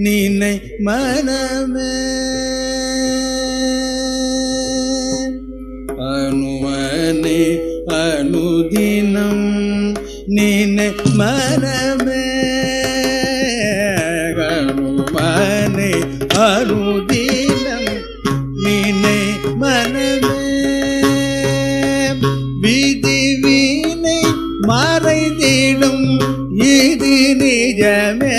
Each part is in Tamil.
நினை மனமே அனுமனே அனுதினம் நினை மனமே அனுமனே அனுதினம் நினை மனமே விதி வீணை மறைந்திடும் இது நிஜமே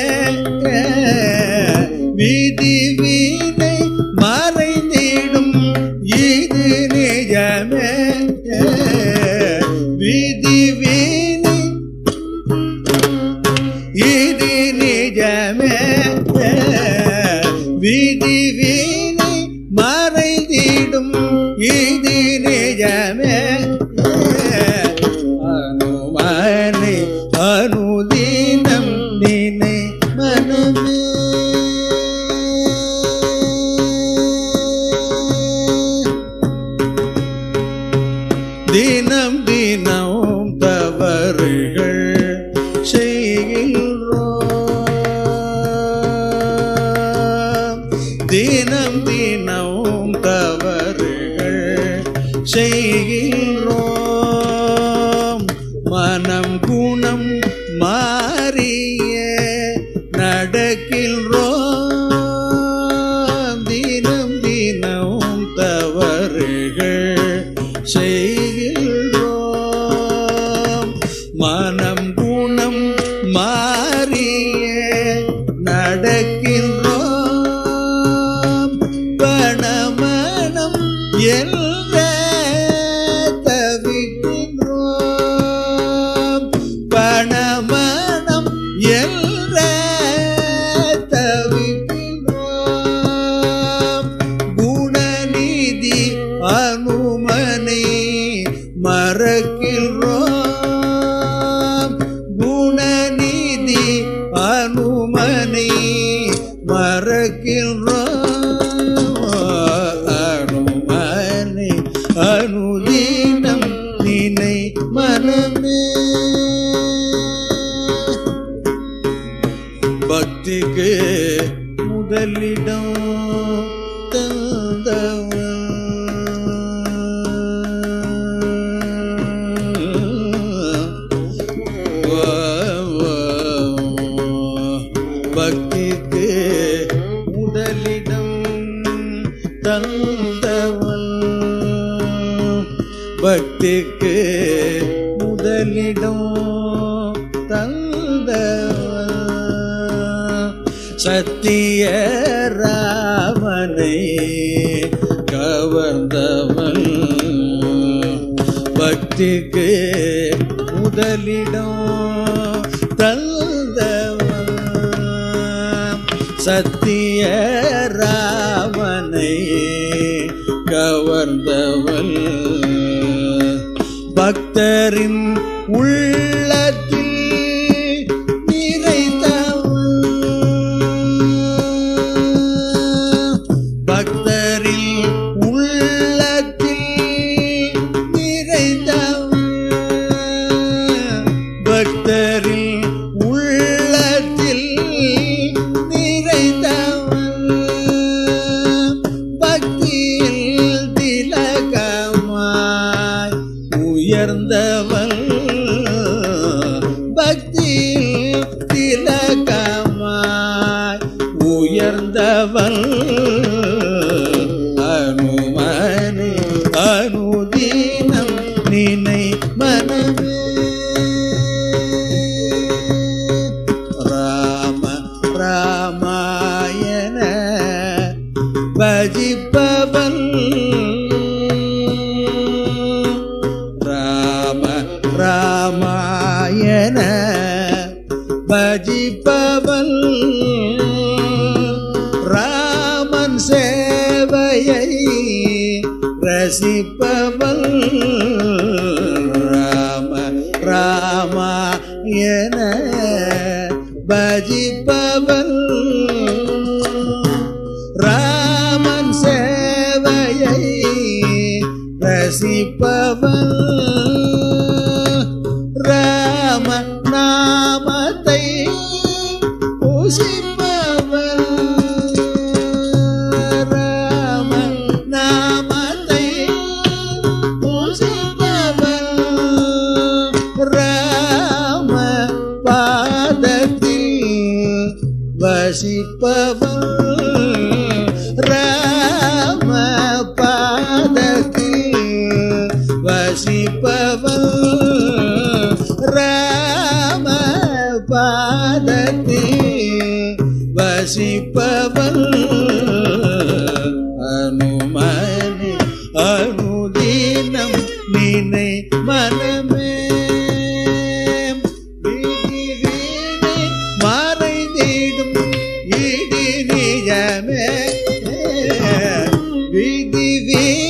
விதி வீணை மறைந்திடும் இது நிஜமே விதி வீணை இது நிஜமே விதி வீணை மறைந்திடும் இது நிஜமே அனுமானே அனுதீனம் நினை மனமே தினம் தினம் தவறுகள் செய்கின்றோம் தினம் தினம் தவறுகள் செய்கின்றோம் மனம் குணம் மாறிய நடக்கின்றோம் தினம் தினம் தவறுகள் செய்கின்றோம் மனம் குணம் மாறிய நடக்கின்றோம் பணமனம் எல்ல தவிக்கின்றோம் பணமனம் எல்ல தவிக்கின்றோம் குணநிதி அனுமனை மறக்கின்றோம் குணநிதி அனுமனை மறக்கின்றோம் அனுமனை அனுதீனம் நினை மனமே பக்திக்கு முதலிடம் தந்தவன் பக்திக்கு முதலிடம் தந்தவன் பக்திக்கு முதலிடம் தந்தவன் சத்திய ராமனை கவர்ந்தவன் பக்திக்கு முதலிடம் தந்தவன் சத்திய ராமனை கவர்ந்தவள் பக்தரின் உள்ளத்தில் நிறைந்தவள் பக்தரில் உள்ளத்தில் நிறைந்தவள் பக்தரில் உள்ளத்தில் நிறைந்தவள் பக்தியில் திலகமாய் உயர்ந்தவள் பக்தியில் திலகமாய் உயர்ந்தவள் அனுமனே அனுதீனம் நினை மனமே ராம ராமாயண பஜிப்பவன் ராம ராமாயண பஜிப்பவன் ராமன் சேவையை ரசிப்பவன் ராம ராமாயண பஜிப்பவன் ராமன் சேவையை ரசிப்பவன் ராம நாமத்தை பூசிப்பவன் வசிப்பவள் ராம பாதத்தில் வசிப்பவள் ராம பாதத்தில் வசிப்பவள் அனுமனி அனுதீனம் நினை மனமே வீதி வீணை மறைந்திடும் இடி நிஜமே வீதி வீணை